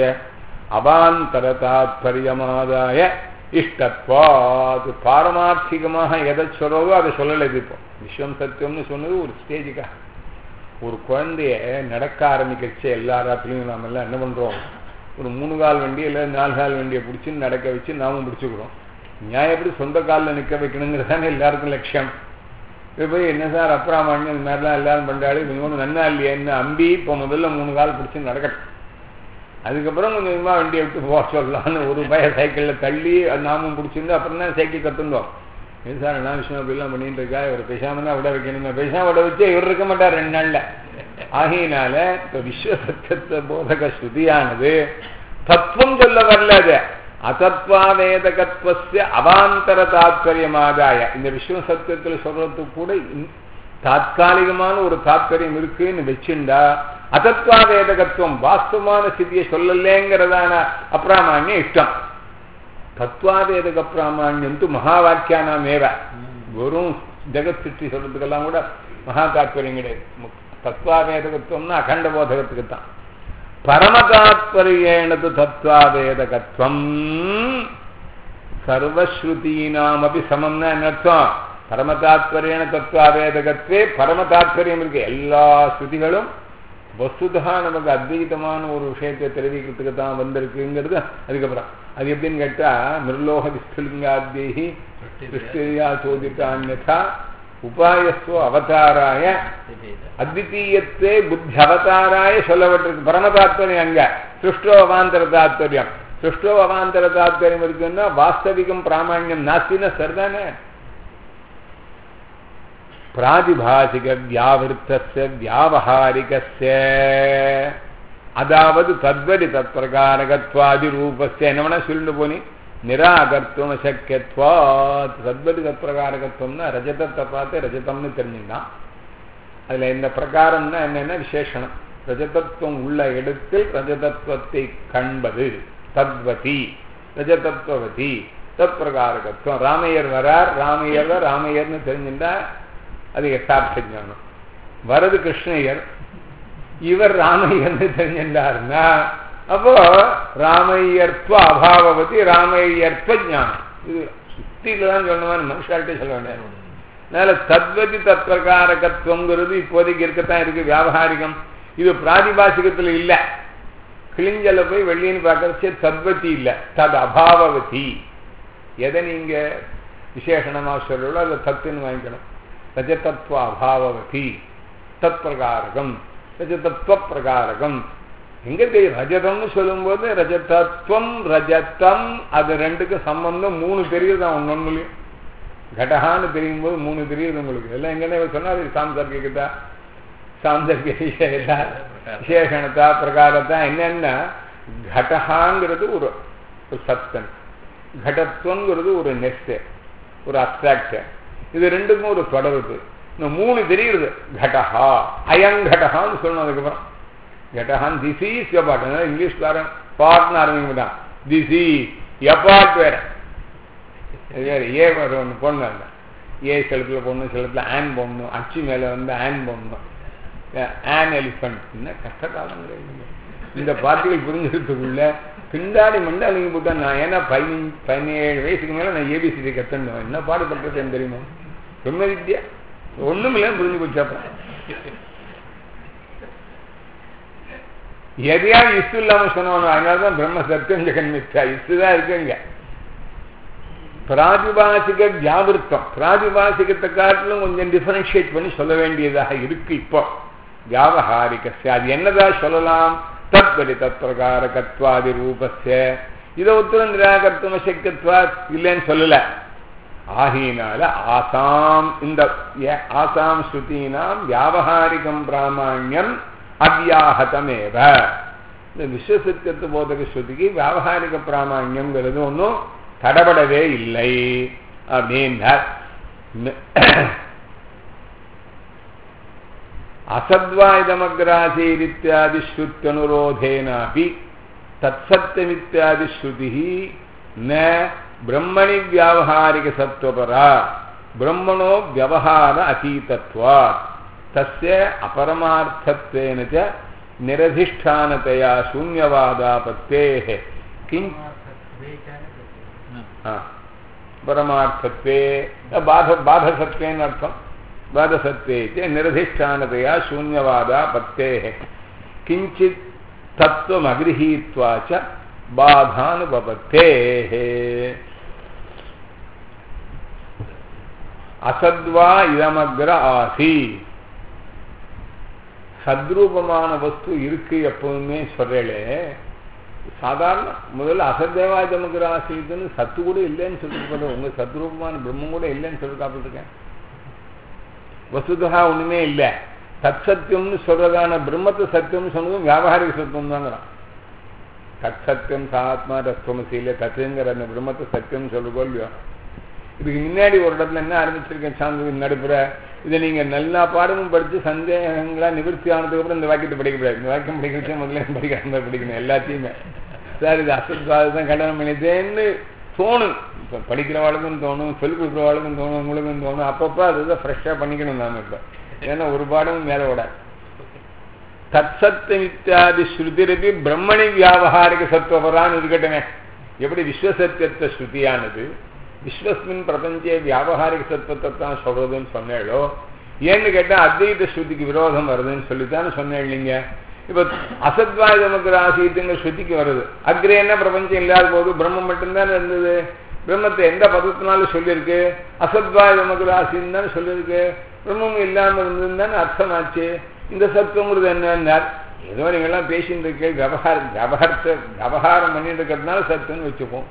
அவாந்தரதாத்பரியமாதாய இஷ்டத்வாது பாரமார்த்திகமாக எதை சொல்றதோ அதை சொல்லலை இது இப்போ விஸ்வம் சத்தியம்னு சொன்னது ஒரு ஸ்டேஜுக்காக ஒரு குழந்தைய நடக்க ஆரம்பிக்கிறச்சு எல்லா ராத்திரியும் நாம எல்லாம் என்ன பண்றோம் ஒரு மூணு கால் வண்டி இல்லை நாலு கால் வண்டியை பிடிச்சி நடக்க வச்சு நாமும் பிடிச்சிக்கிறோம் நியாயம் எப்படி சொந்த காலில் நிற்க வைக்கணுங்கிறது தானே எல்லாருக்கும் லட்சியம் இப்போ போய் என்ன சார் அப்புறாமான்னு இந்த மாதிரிலாம் எல்லாரும் பண்ணுறாரு இவங்க ஒன்றும் நன்னா இல்லையா என்ன அம்பி இப்போ முதல்ல மூணு கால் பிடிச்சி நடக்கட்டும் அதுக்கப்புறம் கொஞ்சம் கொஞ்சமாக வண்டியை விட்டு போக சொல்லலாம்னு ஒரு பய சைக்கிளில் தள்ளி நாமும் பிடிச்சிருந்து அப்புறம் தான் சைக்கிள் கற்றுந்தோம் இது சார் என்ன விஷயம் அப்படிலாம் பண்ணிட்டு இருக்கா இவர் பேசாம தான் விட வைக்கணுமே பேசாம விட வச்சு இவர் இருக்க மாட்டார் ரெண்டு நாள்ல ஆகையினால இப்போ விஸ்வ சத்தியத்தை போதக ஸ்ருதியானது தத்துவம் சொல்ல வரல அது அசத்வாவேதகத்வஸ்ய அவாந்தர தாத்பரியமாதாய இந்த விஸ்வ சத்தியத்தில் சொல்றதுக்கு கூட தாத்காலிகமான ஒரு தாத்பரியம் இருக்குன்னு வச்சுண்டா அசத்வாவேதகத்துவம் வாஸ்தவமான ஸ்திதியை சொல்லலேங்கிறதான அப்பிராமான்யம் இஷ்டம் தத்வாவேதக பிராமான்யம் து மகாவாக்கியானாமேவ வெறும் ஜெகத் சிருஷ்டி சொல்றதுக்கெல்லாம் கூட மகா தாத்பரியம் கிடையாது தத்வாவேதகத்துவம்னா அகண்ட போதகத்துக்கு தான் பரமதாத்பரியேனது தத்வாவேதகத்துவம் சர்வஸ்ருதீனாமபி சமம்னா என்ன அர்த்தம் பரமதாத்பரியன தத்வாவேதகத்வே பரமதாத்பரியம் இருக்கு எல்லா ஸ்ருதிகளும் வஸ்துதா நமக்கு அத்வைதமான ஒரு விஷயத்தை தெரிவிக்கிறதுக்கு தான் வந்திருக்குங்கிறது அதுக்கப்புறம் அது எப்படின்னு கேட்டா நிர்லோக விஸ்துலிங்காத்யி கிருஷ்ணயா சோதித்தான்யதா உபாயஸ்வ அவதாராய அத்விதீயத்தே புத்தி அவதாராய சொல்லப்பட்டிருக்கு பரம தாத்பரியம் அங்க சிருஷ்டோ அவாந்தர தாத்பரியம் சிருஷ்டோ அவாந்தர தாத்பரியம் இருக்குன்னா வாஸ்தவிகம் பிராமணியம் நாஸ்தின சரிதானே பிராதிபாசிக வியாவிருத்தஸ்ய வியாவஹாரிகஸ்ய அதாவது தத்வரி தத் பிரகாரகத்வாதி ரூபஸ்ய என்ன வேணா சொல்லிட்டு போனி நிராகர்த்துவம் அசக்கியத்வா தத்வரி தத் பிரகாரகத்துவம்னா ரஜதத்தை பார்த்து ரஜதம்னு தெரிஞ்சுட்டான் அதுல இந்த பிரகாரம்னா என்னன்னா விசேஷனம் ரஜதத்துவம் உள்ள இடத்தில் ரஜதத்துவத்தை காண்பது தத்வதி ரஜதத்துவதி தத் பிரகாரகத்துவம் ராமையர் வரார் ராமையர் ராமையர்னு தெரிஞ்சுட்டா அது யதார்த்த ஞானம் வரது கிருஷ்ணயர் இவர் ராமையர்னு தெரிஞ்சிருந்தாருன்னா அப்போ ராமையர்த்வ அபாவபதி ராமையர்த்வ ஞானம் இது சுத்தியில தான் சொல்லணும் மனுஷால்கிட்டே சொல்ல வேண்டியது அதனால தத்வதி தத் பிரகாரகத்துவங்கிறது இப்போதைக்கு இருக்கத்தான் இருக்கு வியாபாரிகம் இது பிராதிபாசிகத்துல இல்ல கிளிஞ்சல போய் வெள்ளின்னு பார்க்கறச்சே தத்வதி இல்ல தத் அபாவவதி எதை நீங்க விசேஷணமா சொல்லலோ அதை தத்துன்னு வாங்கிக்கணும் ரஜதத்துவ அபாவவதி தத் பிரகாரகம் ரஜதத்துவ பிரகாரகம் எங்க தெரியும் ரஜதம்னு சொல்லும்போது ரஜதத்துவம் ரஜதம் அது ரெண்டுக்கும் சம்பந்தம் மூணு தெரியுது தான் ஒன்னொன்னுலையும் கடகான்னு தெரியும் போது மூணு தெரியுது உங்களுக்கு எல்லாம் எங்கன்னு சொன்னாரு சாந்தர்கிதா சாந்தர்கிதா விசேஷணத்தா பிரகாரத்தா என்னன்னா கடகாங்கிறது ஒரு ஒரு சப்ஸ்டன்ஸ் கடத்துவங்கிறது ஒரு நெஸ்ட் ஒரு அப்சாக்ட் இது ரெண்டுக்கும் ஒரு தொடர்பு இந்த மூணு தெரியுது கடஹா அயங்கடகான்னு சொல்லணும் அதுக்கப்புறம் கடஹான் திஸ் இஸ் எபாட் இங்கிலீஷ்காரன் பாட்னு ஆரம்பிக்குதான் திஸ் இஸ் எபாட் வேற அது வேற ஏ வேற ஒன்று போடணும் ஏ செலுத்துல போடணும் செலுத்துல ஆன் போடணும் அச்சு மேல வந்து ஆன் போடணும் ஆன் எலிஃபண்ட் என்ன கஷ்டகாலங்கிறது இந்த பாட்டுகள் புரிஞ்சுக்கிறதுக்குள்ள பிண்டாடி மண்டை அழிங்க போட்டா நான் ஏன்னா பதினஞ்சு பதினேழு வயசுக்கு மேல நான் ஏபிசிடி கத்தணும் என்ன பாடுபட்டிருக்கேன் தெரியுமா பிரம்ம வித்யா ஒண்ணும் இல்லைன்னு புரிஞ்சு போச்சு அப்புறம் எதையாவது இசு இல்லாம சொன்னவனும் அதனாலதான் பிரம்ம சத்தியம் ஜெகன் மித்யா இசுதான் இருக்குங்க பிராதிபாசிக வியாபிருத்தம் பிராதிபாசிகத்தை காட்டிலும் கொஞ்சம் டிஃபரன்ஷியேட் பண்ணி சொல்ல வேண்டியதாக இருக்கு இப்போ வியாபகாரிக அது என்னதா சொல்லலாம் தத்வரி தத்பிரகாரகத்வாதி ரூபஸ்ய இதை உத்தரம் நிராகர்த்தம சக்கியத்வா இல்லைன்னு சொல்லல ஆகினால ஆசாம் இந்த ஆசாம் ஸ்ருதீனாம் வியாபகாரிகம் பிராமணியம் அவ்யாஹதமேவ இந்த விஸ்வசத்தியத்து போதக ஸ்ருதிக்கு வியாபகாரிக பிராமணியம்ங்கிறது ஒன்றும் தடபடவே இல்லை அப்படின்னார் असद्वायदमग्रासीरित्यादि श्रुत्यनुरोधेनापि तत्सत्यमित्यादि श्रुतिः न ब्रह्मणि व्यावहारिकसत्त्वपरा ब्रह्मणो व्यवहार अतीतत्वात् तस्य अपरमार्थत्वेन च निरधिष्ठानतया शून्यवादापत्तेः किञ्च परमार्थत्वे बाध बाधसत्वेन अर्थम् बाधसत्वे च निरधिष्ठानतया शून्यवादा पत्तेः किञ्चित् तत्त्वमगृहीत्वा च बाधानुपपत्तेः அசத்வா இதமக்ர ஆசி சத்ரூபமான வஸ்து இருக்கு எப்பவுமே சொல்றேளே சாதாரண முதல்ல அசத்தேவா இதமக்ர ஆசின்னு சத்து கூட இல்லைன்னு சொல்லிட்டு உங்க சத்ரூபமான பிரம்மம் கூட இல்லைன்னு சொல்லி காப்பிட்டுருக்கேன் வசுதா ஒண்ணுமே இல்லை தத் சத்தியம்னு சொல்றதான பிரம்மத்து சத்தியம்னு சொன்னதும் வியாபாரிக சத்தியம் தாங்கிறான் தத் சத்தியம் சாத்மா தத்துவமசியில தத்துங்கிற அந்த பிரம்மத்து சத்தியம் சொல்லுக்கோ இல்லையோ இதுக்கு முன்னாடி ஒரு இடத்துல என்ன ஆரம்பிச்சிருக்கேன் சாந்தி நடுப்புற இதை நீங்க நல்லா பாடமும் படிச்சு சந்தேகங்களா நிவர்த்தி ஆனதுக்கு அப்புறம் இந்த வாக்கியத்தை படிக்கக்கூடாது இந்த வாக்கியம் படிக்கிறதே முதல்ல படிக்காம தான் படிக்கணும் எல்லாத்தையுமே சார் இது அசத்வாதம் கண்டனம் பண்ணிட்டேன்னு தோணும் இப்போ படிக்கிறவாளுக்கும் தோணும் சொல்லிக் கொடுக்குறவாளுக்கும் தோணும் உங்களுக்கும் தோணும் அப்பப்போ அதுதான் ஃப்ரெஷ்ஷாக பண்ணிக்கணும் நாம இப்போ ஏன்னா ஒரு பாடமும் மேலே விட தத்சத்தம் இத்தியாதி ஸ்ருதிரபி பிரம்மணி வியாபகாரிக சத்துவபரான்னு இருக்கட்டுமே எப்படி விஸ்வசத்தியத்த ஸ்ருதியானது விஸ்வஸ்மின் பிரபஞ்சே வியாபகாரிக சத்துவத்தை தான் சொல்றதுன்னு சொன்னேளோ ஏன்னு கேட்டால் அத்வைத ஸ்ருதிக்கு விரோதம் வருதுன்னு சொல்லித்தானே சொன்னேன் நீங்க இப்போ அசத்வாய நமக்கு ராசித்துங்க ஸ்ருதிக்கு வருது அக்ரே என்ன பிரபஞ்சம் இல்லாத போது பிரம்மம் மட்டும்தானே இருந்தது பிரம்மத்தை எந்த பதத்தினாலும் சொல்லியிருக்கு அசத்வாய நமக்கு ராசின்னு தானே சொல்லியிருக்கு பிரம்மம் இல்லாமல் இருந்ததுன்னு தானே அர்த்தமாச்சு இந்த சத்துவங்கிறது என்னன்னார் ஏதோ நீங்கள்லாம் பேசிட்டு இருக்கு விவகாரம் விவகாரத்தை விவகாரம் பண்ணிட்டு இருக்கிறதுனால சத்துன்னு வச்சுப்போம்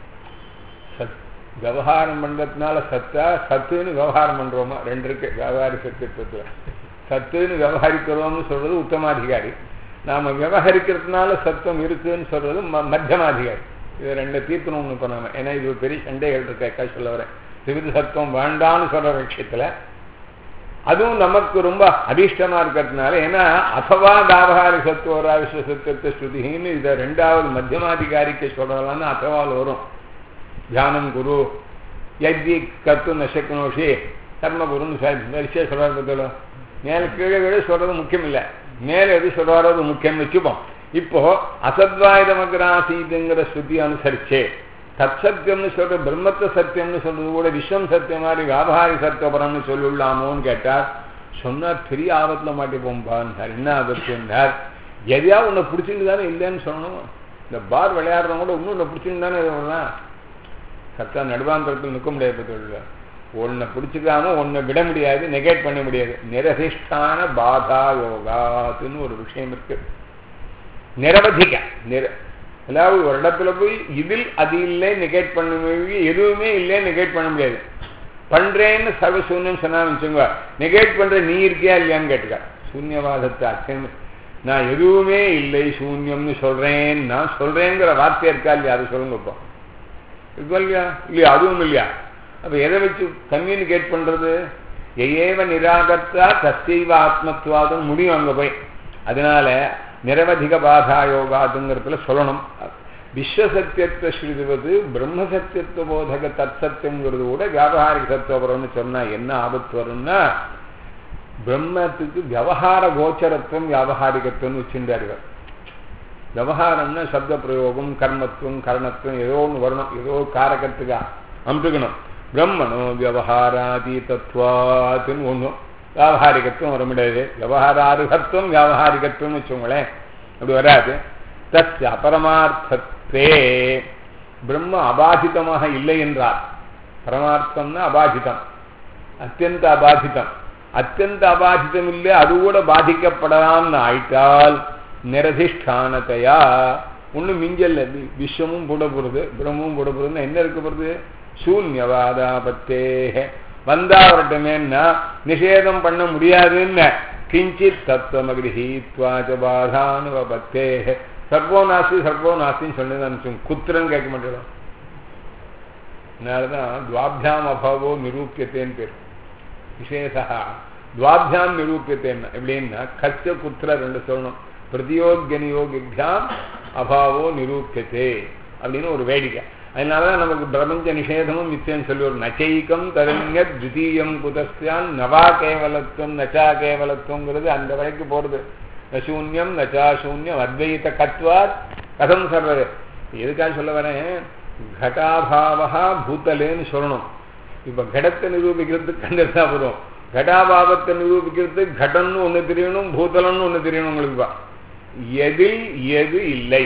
சத் விவகாரம் பண்றதுனால சத்தா சத்துன்னு விவகாரம் பண்றோமா ரெண்டு இருக்கு விவகாரி சத்தியத்துவத்தில் சத்துன்னு விவகரிக்கிறோம்னு சொல்றது உத்தமாதிகாரி நாம விவகரிக்கிறதுனால சத்தம் இருக்குன்னு சொல்றது மத்தியமாதிகாரி இது ரெண்டு தீர்க்கணும்னு இப்போ நாம ஏன்னா இது ஒரு பெரிய சண்டைகள் இருக்க சொல்ல வரேன் சிவிது சத்துவம் வேண்டான்னு சொல்ற பட்சத்தில் அதுவும் நமக்கு ரொம்ப அதிர்ஷ்டமா இருக்கிறதுனால ஏன்னா அசவா தாபகாரி சத்துவரா விஸ்வ சத்தியத்தை ஸ்ருதின்னு இதை ரெண்டாவது மத்தியமாதிகாரிக்கு சொல்றதெல்லாம் அசவால் வரும் தியானம் குரு யஜ்ஜி கத்து நசக்கனோஷி கர்ம குருன்னு வரிசையாக சொல்றாரு பத்தில மேலே கீழே கீழே சொல்றது முக்கியம் இல்லை மேலே எது சொல்றாரோ அது முக்கியம் வச்சுப்போம் இப்போ அசத்வாயுதமக்ராசீதுங்கிற ஸ்ருதி அனுசரிச்சே தத் சத்தியம்னு சொல்ற பிரம்மத்த சத்தியம்னு சொல்றது கூட விஸ்வம் சத்தியம் மாதிரி வியாபாரி சத்தியபரம்னு சொல்லிடலாமோன்னு கேட்டார் சொன்னார் பெரிய ஆபத்துல மாட்டிப்போம்பான்னார் என்ன ஆபத்துன்னார் எதையா உன்னை பிடிச்சிட்டு தானே இல்லைன்னு சொல்லணும் இந்த பார் விளையாடுறவங்க கூட இன்னும் உன்னை பிடிச்சிட்டு தானே சொல்லலாம் சத்தா நடுவாந்தரத்தில் நிற்க முடியாது பத்தில ஒன்றை பிடிச்சிக்காம ஒன்றை விட முடியாது நெகேட் பண்ண முடியாது நிரதிஷ்டான பாதா யோகாத்துன்னு ஒரு விஷயம் இருக்கு நிரவதிக்க நிர அதாவது ஒரு இடத்துல போய் இதில் அது இல்லை நெகேட் பண்ண முடியாது எதுவுமே இல்லை நெகேட் பண்ண முடியாது பண்றேன்னு சர்வசூன்யம் சொன்னா வச்சுங்க நெகேட் பண்ற நீ இருக்கியா இல்லையான்னு கேட்டுக்க சூன்யவாதத்தை அச்சம் நான் எதுவுமே இல்லை சூன்யம்னு சொல்றேன் நான் சொல்றேங்கிற வார்த்தை இருக்கா இல்லையா அது சொல்லுங்க இப்போ இருக்கா இல்லையா இல்லையா அதுவும் இல்லையா அப்ப எதை வச்சு கம்யூனிகேட் பண்றது ஏவ நிராகத்தா தஸ்தெய்வ ஆத்மத்வாதம் முடியும் அங்க போய் அதனால நிரவதிக பாதா யோகாதுங்கிறதுல சொல்லணும் விஸ்வசத்தியத்தை ஸ்ருதுவது பிரம்ம சத்தியத்துவ போதக தத் சத்தியங்கிறது கூட வியாபகாரிக சத்துவபரம்னு சொன்னா என்ன ஆபத்து வரும்னா பிரம்மத்துக்கு விவகார கோச்சரத்துவம் வியாபகாரிகத்துவம்னு வச்சுட்டார்கள் விவகாரம்னா சப்த பிரயோகம் கர்மத்துவம் கரணத்துவம் ஏதோ ஒன்று வரணும் ஏதோ காரகத்துக்கா அமுட்டுக்கணும் பிரம்மனோ விவகாராதி தத்துவாத்துன்னு ஒன்றும் வியாபகாரிகத்துவம் வர முடியாது விவகாராருகத்துவம் வியாபகாரிகத்துவம்னு வச்சுக்கோங்களேன் அப்படி வராது தத் அபரமார்த்தத்தே பிரம்ம அபாதிதமாக இல்லை என்றார் பரமார்த்தம்னா அபாதிதம் அத்தியந்த அபாதிதம் அத்தியந்த அபாதிதம் இல்லை அது கூட பாதிக்கப்படலாம்னு ஆயிட்டால் நிரதிஷ்டானத்தையா ஒன்றும் மிஞ்சல்ல விஸ்வமும் போட போகிறது பிரம்மமும் போட போகிறதுன்னா என்ன இருக்க போகிறது சூன்யவாதா பத்தே வந்தா வரட்டுமேன்னா நிஷேதம் பண்ண முடியாதுன்னு கிஞ்சித் தத்துவமகிரஹீத்வாச்ச பாதானுவபத்தே சர்வோ நாஸ்தி சர்வோ நாஸ்தின்னு சொன்னது அனுப்பிச்சோம் குத்திரன்னு கேட்க மாட்டேன் அதனாலதான் துவாபியாம் அபாவோ நிரூபியத்தேன்னு பேர் விசேஷா துவாபியாம் நிரூபியத்தேன்னா எப்படின்னா கச்ச குத்திர ரெண்டு சொல்லணும் பிரதியோகனியோகிபியாம் அபாவோ நிரூபியத்தே அப்படின்னு ஒரு வேடிக்கை அதனாலதான் நமக்கு பிரபஞ்ச நிஷேதமும் நிச்சயம் சொல்லி ஒரு நச்சைக்கம் தருங்க துவிதீயம் குதஸ்தியான் நவா கேவலத்துவம் நச்சா கேவலத்துவங்கிறது அந்த வரைக்கும் போறது நசூன்யம் நச்சா சூன்யம் அத்வைத கத்வாத் கதம் சர்வது எதுக்காக சொல்ல வரேன் கட்டாபாவா பூத்தலேன்னு சொல்லணும் இப்ப கடத்தை நிரூபிக்கிறதுக்கு கண்டா வரும் கடாபாவத்தை நிரூபிக்கிறதுக்கு கடன்னு ஒண்ணு தெரியணும் பூத்தலன்னு ஒண்ணு தெரியணும் உங்களுக்கு எதில் எது இல்லை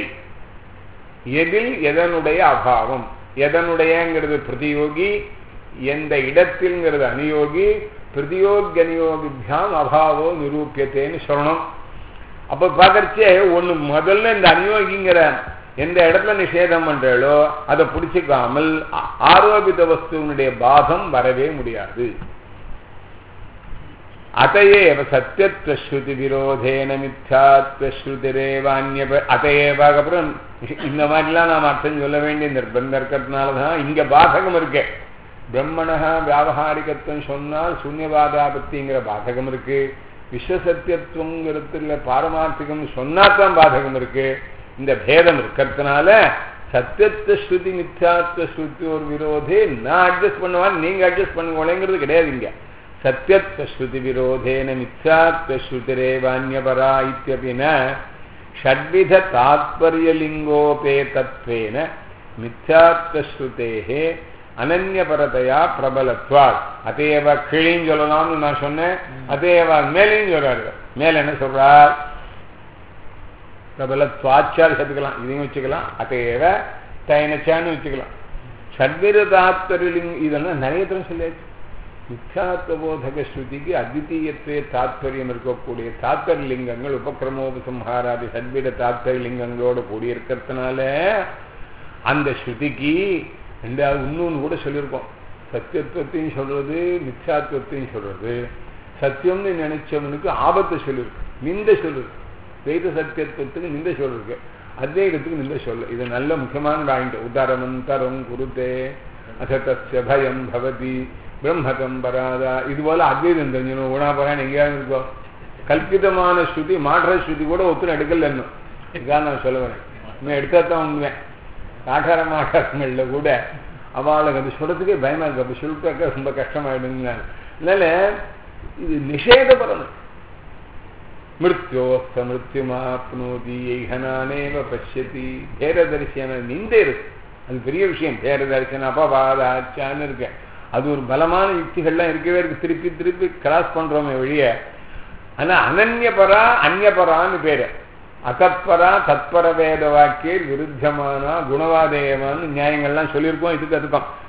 எதில் எதனுடைய அபாவம் எதனுடையங்கிறது பிரதியோகி எந்த இடத்தில்ங்கிறது அநியோகி பிரதியோகி அநியோகிபியாம் அபாவோ நிரூபியத்தேன்னு சொல்லணும் அப்ப பார்க்கறச்சே ஒண்ணு முதல்ல இந்த அநியோகிங்கிற எந்த இடத்துல நிஷேதம் பண்றாளோ அதை பிடிச்சிக்காமல் ஆரோபித வஸ்துவனுடைய பாதம் வரவே முடியாது அதையேவ சத்தியத்வஸ்ருதி விரோதேன மித்யாத்வஸ்ருதிரேவான்ய அதையேவ அப்புறம் இந்த மாதிரிலாம் நாம் அர்த்தம் சொல்ல வேண்டிய நிர்பந்தம் இருக்கிறதுனால தான் இங்க பாதகம் இருக்கு பிரம்மணா வியாபகாரிகத்துவம் சொன்னால் சூன்யவாதாபத்திங்கிற பாதகம் இருக்கு விஸ்வசத்தியத்துவங்கிறதுல பாரமார்த்திகம் சொன்னாதான் பாதகம் இருக்கு இந்த பேதம் இருக்கிறதுனால சத்தியத்துவ ஸ்ருதி மித்யாத்வ ஸ்ருதி ஒரு விரோதே நான் அட்ஜஸ்ட் பண்ணுவான் நீங்க அட்ஜஸ்ட் பண்ணுவோங்கிறது கிடையாது இங்க சத்தியத்வஸ்ருதி விரோதேன மித்யாத்வஸ்ருதிரேவான்யபரா இத்தியபின ஷட்வித தாத்பரியலிங்கோபேதத்வேன மித்யாத்வஸ்ருதேகே அனன்யபரதையா பிரபலத்வால் அதேவ கீழையும் சொல்லலாம்னு நான் சொன்னேன் அதேவ மேலையும் சொல்றாரு மேல என்ன சொல்றார் பிரபலத்வாச்சார் சேர்த்துக்கலாம் இதையும் வச்சுக்கலாம் அதேவ தைனச்சான்னு வச்சுக்கலாம் ஷட்வித தாத்பரியலிங்க இதெல்லாம் நிறைய தரம் சொல்லியாச்சு மித்யாத்வபோதக ஸ்ருதிக்கு அத்விதீயத்துவே தாத்பரியம் இருக்கக்கூடிய தாத்பரிய லிங்கங்கள் உபக்கிரமோபசம்ஹாராதி சத்விட தாத்பரிய லிங்கங்களோட கூடி இருக்கிறதுனால அந்த ஸ்ருதிக்கு ரெண்டாவது இன்னொன்று கூட சொல்லியிருக்கோம் சத்தியத்துவத்தையும் சொல்றது மித்யாத்துவத்தையும் சொல்றது சத்தியம்னு நினைச்சவனுக்கு ஆபத்தை சொல்லியிருக்கு நிந்த சொல்லிருக்கு துவைத சத்தியத்துவத்துக்கு நிந்த சொல்லிருக்கு அத்வைதத்துக்கு நிந்த சொல்ல இது நல்ல முக்கியமான பாயிண்ட் உதாரணந்தரம் குருத்தே அசதஸ்ய பயம் பவதி பிரம்மகம் பராதா இது போல அத்வைதம் தெரிஞ்சணும் உணாபரான் எங்கேயாவது இருக்கோ கல்பிதமான ஸ்ருதி மாற்ற ஸ்ருதி கூட ஒத்துன்னு எடுக்கல இன்னும் இதுதான் நான் சொல்ல வரேன் இன்னும் எடுத்தா தான் உண்மைவேன் ஆகார மாகாரங்கள்ல கூட அவளுக்கு அது சொல்றதுக்கே பயமா இருக்கு அப்படி சொல்லிட்டாக்க ரொம்ப கஷ்டமாயிடுங்க அதனால இது நிஷேதபரம் மிருத்யோஸ்த மிருத்யுமாப்னோதி ஐகனானேவ பசியதி பேரதரிசியான நிந்தை இருக்கு அது பெரிய விஷயம் பேரதரிசன அபபாதாச்சான்னு இருக்கு அது ஒரு பலமான யுக்திகள்லாம் இருக்கவே இருக்கு திருப்பி திருப்பி கிராஸ் பண்றோமே வழிய ஆனா அனன்யபரா அந்நியபரான்னு பேரு அகத்பரா தத்பர வேத வாக்கிய விருத்தமானா குணவாதேயமான்னு நியாயங்கள்லாம் சொல்லியிருக்கோம் இதுக்கு அதுக்கும்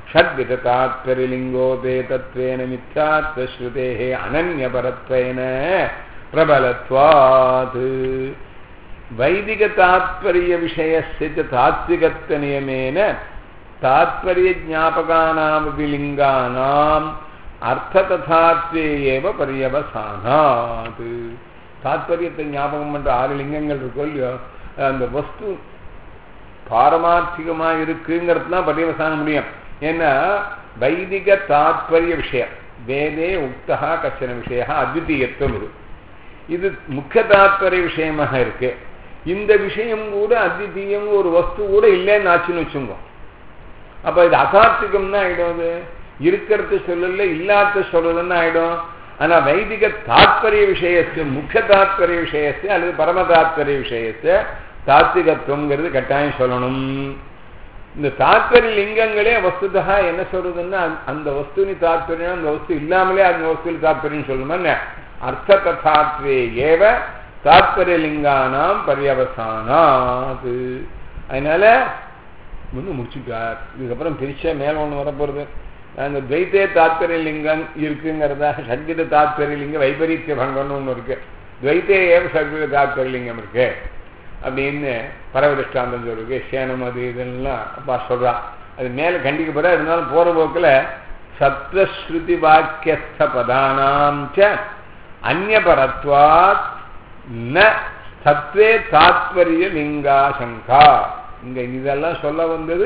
ஷட்விதத்தாத்பரிலிங்கோபே தத்வேன மித்யாத்வஸ்ருதேः அனன்யபரத்வேன பிரபலத்வாத் வைதிக தாத்பரிய விஷயस्य च தாத்விகत्वनियमेन தாத்பரிய ஞாபகானாமபி லிங்கானாம் அர்த்தததாத்வே ஏவ பரியவசானாத் தாத்பரியத்தை ஞாபகம் பண்ற ஆறு லிங்கங்கள் இருக்கோ இல்லையோ அந்த வஸ்து பாரமார்த்திகமா இருக்குங்கிறது தான் பரியவசான முடியும் ஏன்னா வைதிக தாத்பரிய விஷயம் வேதே உக்தா கச்சன விஷய அத்விதீயத்துவம் இது இது முக்கிய தாத்பரிய விஷயமாக இருக்கு இந்த விஷயம் கூட அத்விதீயம் ஒரு வஸ்து கூட இல்லைன்னு ஆச்சுன்னு வச்சுங்க அப்ப இது அதார்த்திகம்னா ஆயிடும் அது இருக்கிறது சொல்லல இல்லாத சொல்றதுன்னு ஆயிடும் ஆனா வைதிக தாத்பரிய விஷயத்து முக்கிய தாத்பரிய விஷயத்து அல்லது பரம தாத்பரிய விஷயத்து தாத்விகத்துவங்கிறது கட்டாயம் சொல்லணும் இந்த தாத்பரிய லிங்கங்களே வஸ்துதா என்ன சொல்றதுன்னா அந்த வஸ்துனி தாத்பரியம் அந்த வஸ்து இல்லாமலே அந்த வஸ்துவில் தாத்பரியம் சொல்லணுமா அர்த்த ததாத்வே ஏவ தாத்பரிய லிங்கானாம் பரியவசானாது அதனால ஒன்று முடிச்சுட்டார் இதுக்கப்புறம் பிரிச்சா மேல ஒன்று வரப்போறது அந்த துவைத்தே தாத்பரிய லிங்கம் இருக்குங்கிறதா சட்வித தாத்பரிய லிங்கம் வைபரீத்திய பங்கம்னு ஒன்று இருக்கு துவைத்தே ஏவ சட்வித தாத்பரிய லிங்கம் இருக்கு அப்படின்னு பரவதிஷ்டாந்தம் சொல்லிருக்கு சேனம் அது இதெல்லாம் அப்பா சொல்றான் அது மேலே கண்டிக்க போற இருந்தாலும் போற போக்கில் சப்தஸ்ருதி வாக்கியஸ்த பதானாம் ச அந்நபரத்வாத் ந சத்வே தாத்பரிய லிங்காசங்கா இங்க இதெல்லாம் சொல்ல வந்தது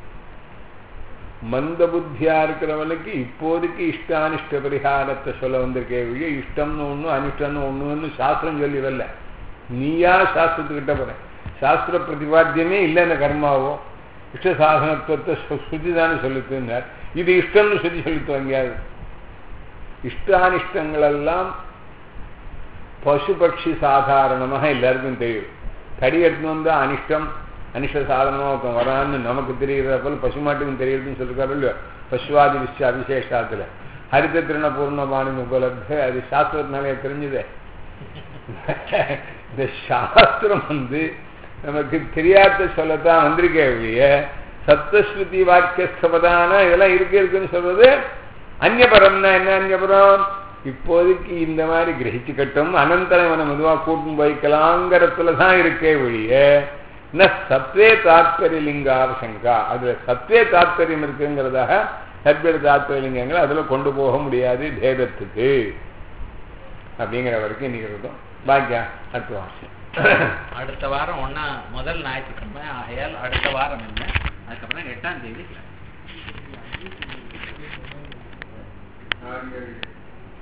மந்த புத்தியா இருக்கிறவனுக்கு இப்போதைக்கு இஷ்டானிஷ்ட பரிகாரத்தை சொல்ல வந்திருக்கே ஒழிய இஷ்டம்னு ஒண்ணு அனிஷ்டம்னு ஒண்ணுன்னு சாஸ்திரம் சொல்லி வரல நீயா சாஸ்திரத்துக்கிட்ட போற சாஸ்திர பிரதிபாத்தியமே இல்லை இந்த கர்மாவோ இஷ்ட சாதனத்துவத்தை சுத்தி தானே சொல்லித்துனார் இது இஷ்டம்னு சொல்லி சொல்லித்து எங்கேயாவது இஷ்டானிஷ்டங்களெல்லாம் பசு பட்சி சாதாரணமாக எல்லாருக்கும் தெரியும் கடி எடுத்துன்னு வந்தா அனிஷ்டம் அனிஷ்ட சாதனமாக ஒருத்தன் வரான்னு நமக்கு தெரிகிற போல பசுமாட்டுக்கும் தெரியுதுன்னு சொல்லிருக்காரு இல்லையோ பசுவாதி விஷய அவிசேஷாத்துல ஹரித திருண பூர்ணபாணி உபலப்த அது சாஸ்திரத்தினாலே தெரிஞ்சுதே இந்த சாஸ்திரம் வந்து நமக்கு தெரியாத சொல்லத்தான் வந்திருக்கே ஒழிய சப்தஸ்ருதி வாக்கியஸ்தபதான இதெல்லாம் இருக்கு இருக்குன்னு சொல்றது அந்நியபரம்னா என்ன அந்நியபரம் இப்போதைக்கு இந்த மாதிரி கிரகிச்சுக்கட்டும் அனந்தரம் நம்ம மெதுவாக கூட்டும் வைக்கலாங்கிறதுல தான் இருக்கே ஒழிய ந சத்வே தாத்பரிய லிங்காவசங்கா அதுல சத்வே தாத்பரியம் இருக்குங்கிறதாக சத்வேத தாத்பரிய லிங்கங்கள் அதுல கொண்டு போக முடியாது பேதத்துக்கு அப்படிங்கிற வரைக்கும் இன்னைக்கு இருக்கும் பாக்கியா அடுத்த வாரம் அடுத்த வாரம் ஒன்னா முதல் ஞாயிற்றுக்கிழமை ஆகையால் அடுத்த வாரம் என்ன அதுக்கப்புறம் எட்டாம் தேதி class. ஆ